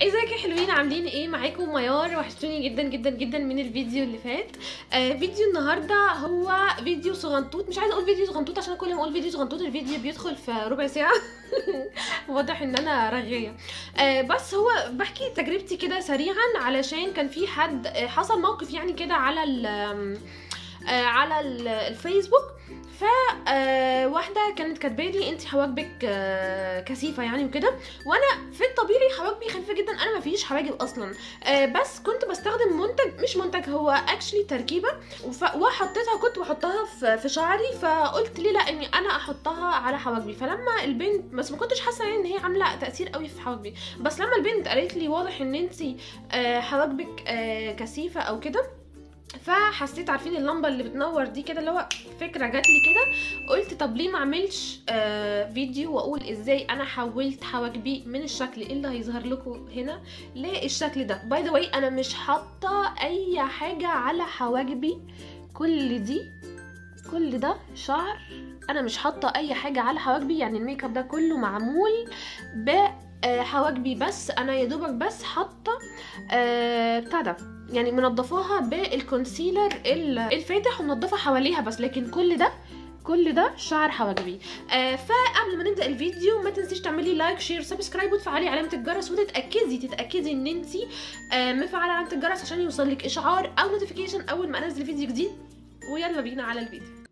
ازيكم يا حلوين عاملين ايه معاكم ميار وحشتوني جدا جدا جدا من الفيديو اللي فات آه فيديو النهارده هو فيديو صغنطوط مش عايزه اقول فيديو صغنطوط عشان كل ما اقول فيديو صغنطوط الفيديو بيدخل في ربع ساعه واضح ان انا رغيه آه بس هو بحكي تجربتي كده سريعا علشان كان في حد آه حصل موقف يعني كده على ال آه على ال- الفيسبوك ف آه، واحده كانت كاتبه لي انت حواجبك آه، كثيفه يعني وكده وانا في الطبيعي حواجبي خفيفه جدا انا ما فيش حواجب اصلا آه، بس كنت بستخدم منتج مش منتج هو اكشلي تركيبه وف- وحطيتها كنت بحطها في في شعري فقلت ليه لا اني انا احطها على حواجبي فلما البنت بس ما كنتش حاسه يعني ان هي عامله تاثير قوي في حواجبي بس لما البنت قالت لي واضح ان انت حواجبك آه، كثيفه او كده فحسيت عارفين اللمبه اللي بتنور دي كده اللي هو فكره جات لي كده قلت طب ليه ما اعملش آه فيديو واقول ازاي انا حولت حواجبي من الشكل اللي هيظهر لكم هنا للشكل ده باي ذا واي انا مش حاطه اي حاجه على حواجبي كل دي كل ده شعر انا مش حاطه اي حاجه على حواجبي يعني الميك اب ده كله معمول بحواجبي بس انا يا دوبك بس حاطه آه بتاع ده يعني منضفاها بالكونسيلر ال- الفاتح ومنضفه حواليها بس لكن كل ده كل ده شعر حواجبي آه فقبل ما نبدا الفيديو ما تنسيش تعملي لايك شير سبسكرايب وتفعلي علامه الجرس وتتاكدي تتاكدي ان انت آه مفعله علامه الجرس عشان يوصلك اشعار او نوتيفيكيشن اول ما انزل فيديو جديد ويلا بينا على الفيديو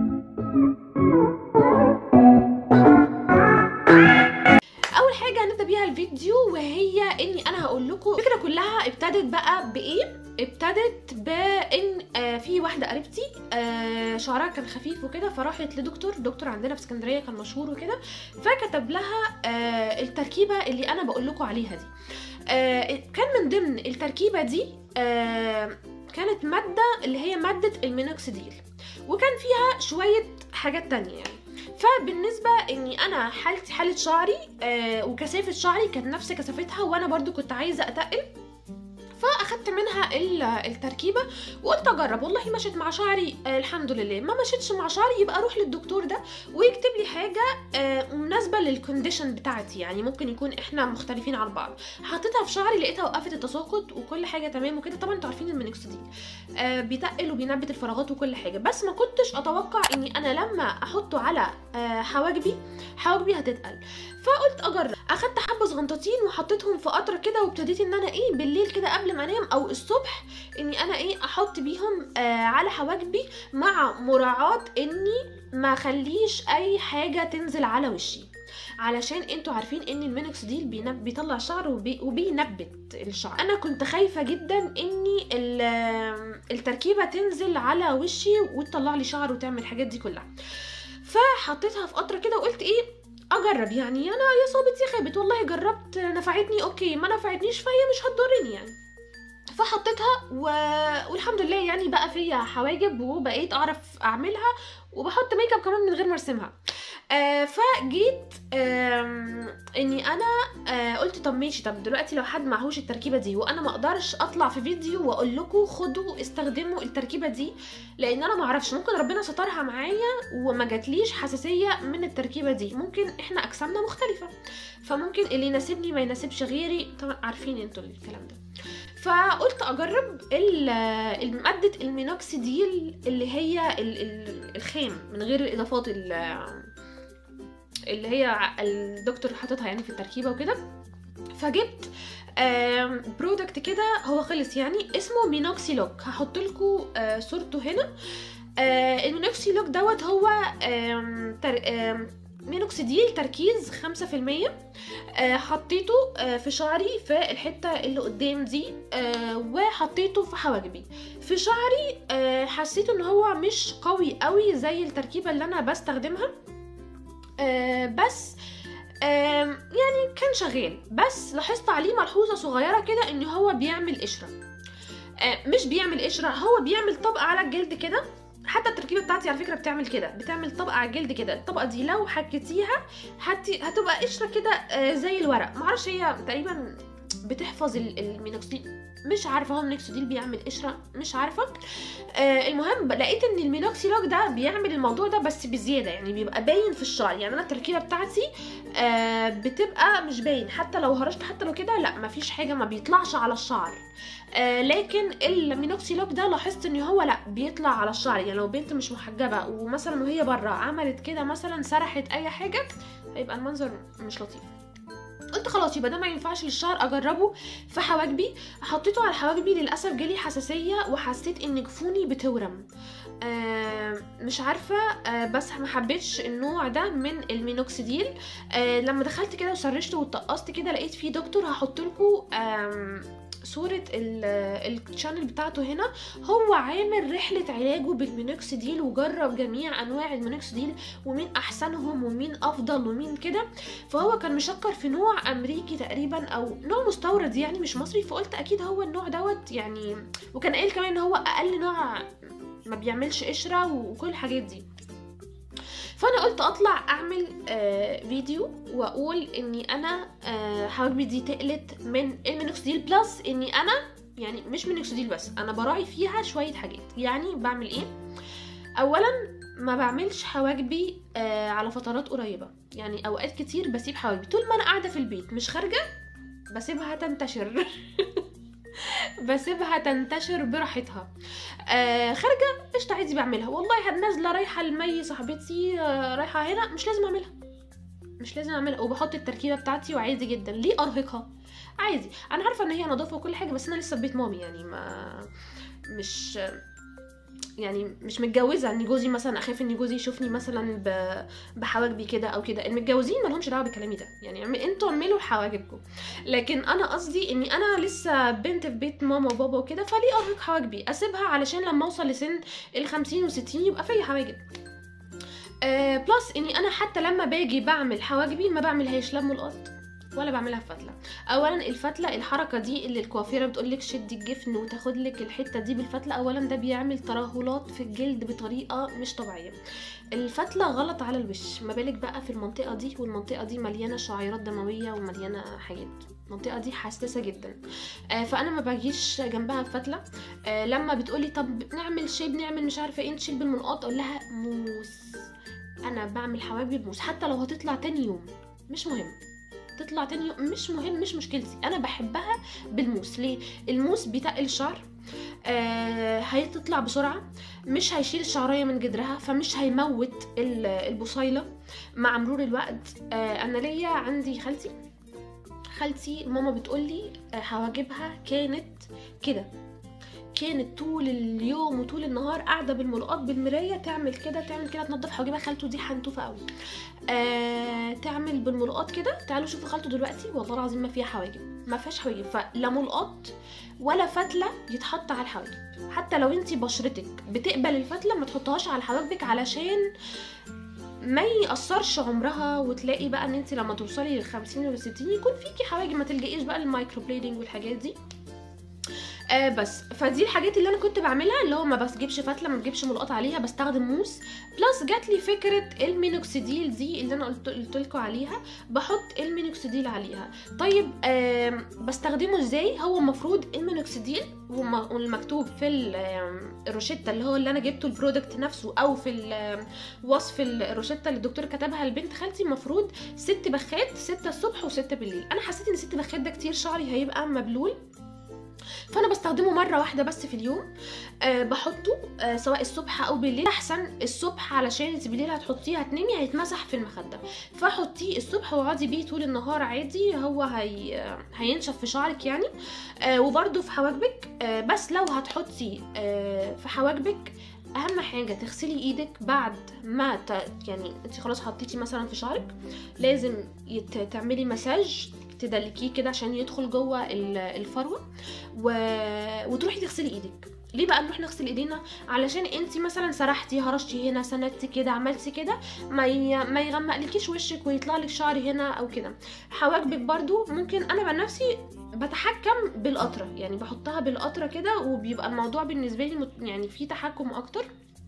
اول حاجه هنبدا بيها الفيديو وهي اني انا هقول لكم الفكره كلها ابتدت بقى بايه ابتدت بان آه في واحده قريبتي آه شعرها كان خفيف وكده فراحت لدكتور دكتور عندنا في اسكندريه كان مشهور وكده فكتب لها آه التركيبه اللي انا بقول لكم عليها دي آه كان من ضمن التركيبه دي آه كانت ماده اللي هي ماده المينوكسيديل وكان فيها شويه حاجات تانية يعني فبالنسبه اني انا حالتي حاله شعري آه وكثافه شعري كانت نفس كثافتها وانا برضو كنت عايزه اتقل فاخدت منها ال- التركيبه وقلت اجرب والله مشيت مع شعري آه الحمد لله ما مشيتش مع شعري يبقى اروح للدكتور ده ويكتب لي حاجه آه مناسبه للكونديشن بتاعتي يعني ممكن يكون احنا مختلفين عن بعض حطيتها في شعري لقيتها وقفت التساقط وكل حاجه تمام وكده طبعا انتوا عارفين المينوكسيديل آه بيتقل وبينبت الفراغات وكل حاجه بس ما كنتش اتوقع اني انا لما احطه على آه حواجبي حواجبي هتتقل فقلت اجرب اخدت حبه صغنطاطين وحطيتهم في قطره كده وابتديت ان انا ايه بالليل كده قبل ما انام او الصبح اني انا ايه احط بيهم آه على حواجبي مع مراعاه اني ما اخليش اي حاجه تنزل على وشي علشان انتوا عارفين ان المينوكسيديل بينب... بيطلع شعر وبي... وبينبت الشعر انا كنت خايفه جدا اني ال... التركيبه تنزل على وشي وتطلع لي شعر وتعمل الحاجات دي كلها فحطيتها في قطره كده وقلت ايه اجرب يعني انا يا صابت يا خابت والله جربت نفعتني اوكي ما نفعتنيش فهي مش هتضرني يعني فحطيتها و... والحمد لله يعني بقى فيا حواجب وبقيت اعرف اعملها وبحط ميك اب كمان من غير ما ارسمها آه فجيت آم، اني انا آه قلت طب ماشي طب دلوقتي لو حد معهوش التركيبه دي وانا ما اقدرش اطلع في فيديو واقول لكم خدوا استخدموا التركيبه دي لان انا ما اعرفش ممكن ربنا سترها معايا وما جاتليش حساسيه من التركيبه دي ممكن احنا اجسامنا مختلفه فممكن اللي يناسبني ما يناسبش غيري طبعا عارفين انتوا الكلام ده فقلت اجرب ال- ماده المينوكسيديل اللي هي ال- ال- الخام من غير الاضافات ال- اللي هي ع- الدكتور حاططها يعني في التركيبه وكده فجبت برودكت كده هو خلص يعني اسمه مينوكسيلوك هحط لكم صورته هنا آه، المينوكسيلوك دوت هو آم، تر... آم، مينوكسيديل تركيز 5% آه، حطيته آه، في شعري في الحته اللي قدام دي آه، وحطيته في حواجبي في شعري آه، حسيت ان هو مش قوي قوي زي التركيبه اللي انا بستخدمها آه، بس آم، يعني كان شغال بس لاحظت عليه ملحوظه صغيره كده ان هو بيعمل قشره آه، مش بيعمل قشره هو بيعمل طبقه على الجلد كده حتى التركيبه بتاعتي على فكره بتعمل كده بتعمل طبقه على الجلد كده الطبقه دي لو حكيتيها هت... هتبقى قشره كده آه، زي الورق معرفش هي تقريبا بتحفظ ال- المينوكسيديل مش عارفه هو المينوكسيديل بيعمل قشره مش عارفه آه المهم لقيت ان المينوكسيلوج ده بيعمل الموضوع ده بس بزياده يعني بيبقى باين في الشعر يعني انا التركيبه بتاعتي آه بتبقى مش باين حتى لو هرشت حتى لو كده لا مفيش حاجه ما بيطلعش على الشعر آه لكن المينوكسيلوج ده لاحظت ان هو لا بيطلع على الشعر يعني لو بنت مش محجبه ومثلا وهي بره عملت كده مثلا سرحت اي حاجه هيبقى المنظر مش لطيف قلت خلاص يبقى ده ما ينفعش للشعر اجربه في حواجبي حطيته على حواجبي للاسف جالي حساسيه وحسيت ان جفوني بتورم آه مش عارفه آه بس ما حبيتش النوع ده من المينوكسيديل آه لما دخلت كده وسرشت واتقصت كده لقيت في دكتور هحط لكم صورة ال- الشانل بتاعته هنا هو عامل رحلة علاجه بالمينوكسيديل وجرب جميع أنواع المينوكسيديل ومين أحسنهم ومين أفضل ومين كده فهو كان مشكر في نوع أمريكي تقريبا أو نوع مستورد يعني مش مصري فقلت أكيد هو النوع دوت يعني وكان قايل كمان إن هو أقل نوع ما بيعملش قشرة وكل الحاجات دي فانا قلت اطلع اعمل آه فيديو واقول اني انا آه حواجبي دي تقلت من المينوكسيديل بلس اني انا يعني مش مينوكسيديل بس انا براعي فيها شويه حاجات يعني بعمل ايه اولا ما بعملش حواجبي آه على فترات قريبه يعني اوقات كتير بسيب حواجبي طول ما انا قاعده في البيت مش خارجه بسيبها تنتشر بسيبها تنتشر براحتها آه خارجه قشطه عادي بعملها والله نازله رايحه لمي صاحبتي آه رايحه هنا مش لازم اعملها مش لازم اعملها وبحط التركيبه بتاعتي وعادي جدا ليه ارهقها عادي انا عارفه ان هي نظافه وكل حاجه بس انا لسه في بيت مامي يعني ما مش يعني مش متجوزه ان جوزي مثلا اخاف ان جوزي يشوفني مثلا ب... بحواجبي كده او كده المتجوزين ما لهمش دعوه بكلامي ده يعني اعم- انتوا اعملوا حواجبكم لكن انا قصدي اني انا لسه بنت في بيت ماما وبابا وكده فليه ارهق حواجبي اسيبها علشان لما اوصل لسن ال 50 و60 يبقى فيا حواجب آه بلس اني انا حتى لما باجي بعمل حواجبي ما بعملهاش لا ملقط ولا بعملها في فتله اولا الفتله الحركه دي اللي الكوافيره بتقول لك شدي الجفن وتاخد لك الحته دي بالفتله اولا ده بيعمل ترهلات في الجلد بطريقه مش طبيعيه الفتله غلط على الوش ما بالك بقى في المنطقه دي والمنطقه دي مليانه شعيرات دمويه ومليانه حاجات المنطقه دي حساسه جدا آه فانا ما باجيش جنبها بفتله آه لما بتقولي طب نعمل شيب نعمل مش عارفه ايه نشيل بالمنقاط اقول لها موس انا بعمل حواجبي بموس حتى لو هتطلع تاني يوم مش مهم تطلع تاني يوم مش مهم مش مشكلتي انا بحبها بالموس ليه الموس بيتقل الشعر آه هتطلع بسرعه مش هيشيل الشعريه من جدرها فمش هيموت ال- البصيله مع مرور الوقت آه انا ليا عندي خالتي خالتي ماما بتقولي آه، حواجبها كانت كده كانت طول اليوم وطول النهار قاعده بالملقاط بالمرايه تعمل كده تعمل كده تنظف حواجبها خالته دي حنتوفه قوي آه تعمل بالملقاط كده تعالوا شوفوا خالته دلوقتي والله العظيم ما فيها حواجب ما فيهاش حواجب فلا ملقاط ولا فتله يتحط على الحواجب حتى لو انتي بشرتك بتقبل الفتله ما تحطهاش على حواجبك علشان ما يأثرش عمرها وتلاقي بقى ان انت لما توصلي لل 50 وال 60 يكون فيكي حواجب ما تلجئيش بقى للمايكرو بليدنج والحاجات دي آه بس فدي الحاجات اللي انا كنت بعملها اللي هو ما بسجيبش فتله ما بجيبش ملقط عليها بستخدم موس بلس جات لي فكره المينوكسيديل دي اللي انا قلت قلت لكم عليها بحط المينوكسيديل عليها طيب آم، بستخدمه ازاي هو المفروض المينوكسيديل وم- والمكتوب في ال- آم، الروشته اللي هو اللي انا جبته البرودكت نفسه او في ال- آم، وصف الروشته اللي الدكتور كتبها لبنت خالتي المفروض ست بخات ستة الصبح وستة بالليل انا حسيت ان ست بخات ده كتير شعري هيبقى مبلول فانا بستخدمه مره واحده بس في اليوم أه بحطه أه سواء الصبح او بالليل احسن الصبح علشان انت بالليل هتحطيه هتنامي هيتمسح في المخده فحطيه الصبح واقعدي بيه طول النهار عادي هو هي هينشف في شعرك يعني أه وبرده في حواجبك أه بس لو هتحطي أه في حواجبك اهم حاجه تغسلي ايدك بعد ما ت... يعني انت خلاص حطيتي مثلا في شعرك لازم يت... تعملي مساج تدلكيه كده عشان يدخل جوه ال- الفروه و... وتروحي تغسلي ايدك ليه بقى نروح نغسل ايدينا علشان انت مثلا سرحتي هرشتي هنا سندتي كده عملتي كده ما ي... ما يغمقلكيش وشك ويطلع لك شعر هنا او كده حواجبك برضو ممكن انا بقى نفسي بتحكم بالقطره يعني بحطها بالقطره كده وبيبقى الموضوع بالنسبه لي مت... يعني فيه تحكم اكتر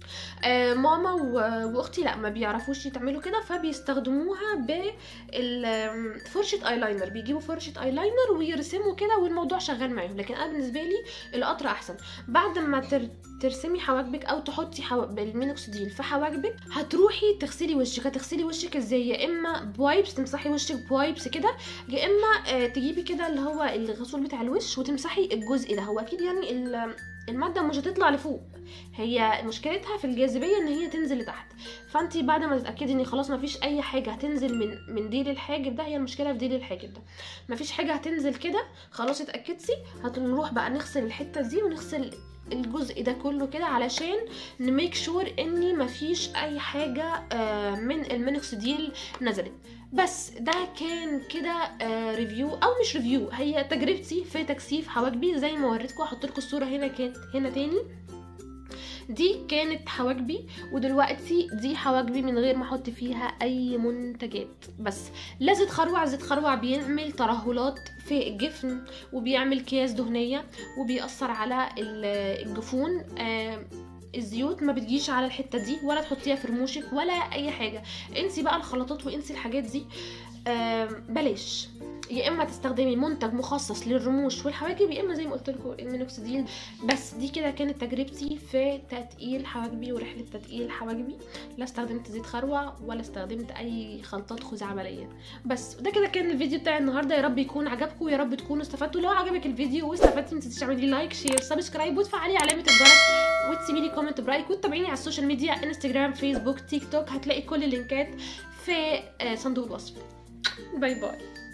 آه ماما و- واختي لا ما بيعرفوش يتعملوا كده فبيستخدموها بفرشه ايلاينر بيجيبوا فرشه ايلاينر ويرسموا كده والموضوع شغال معاهم لكن انا بالنسبه لي القطر احسن بعد ما تر... ترسمي حواجبك او تحطي حو... بالمينوكسيديل في حواجبك هتروحي تغسلي وشك هتغسلي وشك ازاي يا اما بوايبس تمسحي وشك بوايبس كده يا اما آه تجيبي كده اللي هو الغسول بتاع الوش وتمسحي الجزء ده هو اكيد يعني ال- الماده مش هتطلع لفوق هي مشكلتها في الجاذبيه ان هي تنزل لتحت فانت بعد ما تتاكدي ان خلاص ما فيش اي حاجه هتنزل من من ديل الحاجب ده هي المشكله في ديل الحاجب ده ما فيش حاجه هتنزل كده خلاص اتاكدتي هنروح بقى نغسل الحته دي ونغسل الجزء ده كله كده علشان نميك شور ان مفيش اي حاجه آه، من المينوكسيديل نزلت بس ده كان كده آه، ريفيو او مش ريفيو هي تجربتي في تكثيف حواجبي زي ما وريتكم هحط لكم الصوره هنا كانت هنا تاني دي كانت حواجبي ودلوقتي دي حواجبي من غير ما احط فيها اي منتجات بس لا زيت خروع زيت خروع بيعمل ترهلات في الجفن وبيعمل اكياس دهنيه وبيأثر على ال- الجفون آه، الزيوت ما بتجيش على الحته دي ولا تحطيها في رموشك ولا اي حاجه انسي بقى الخلطات وانسي الحاجات دي آم، بلاش يا اما تستخدمي منتج مخصص للرموش والحواجب يا اما زي ما قلت لكم المينوكسيديل بس دي كده كانت تجربتي في تتقيل حواجبي ورحله تتقيل حواجبي لا استخدمت زيت خروع ولا استخدمت اي خلطات خزعبليه بس ده كده كان الفيديو بتاعي النهارده يا رب يكون عجبكم ويا رب تكونوا استفدتوا لو عجبك الفيديو واستفدتي ما تنسيش تعملي لايك شير سبسكرايب وتفعلي علامه الجرس وتسيبي لي كومنت برايك وتتابعيني على السوشيال ميديا انستجرام فيسبوك تيك توك هتلاقي كل اللينكات في آه، صندوق الوصف باي باي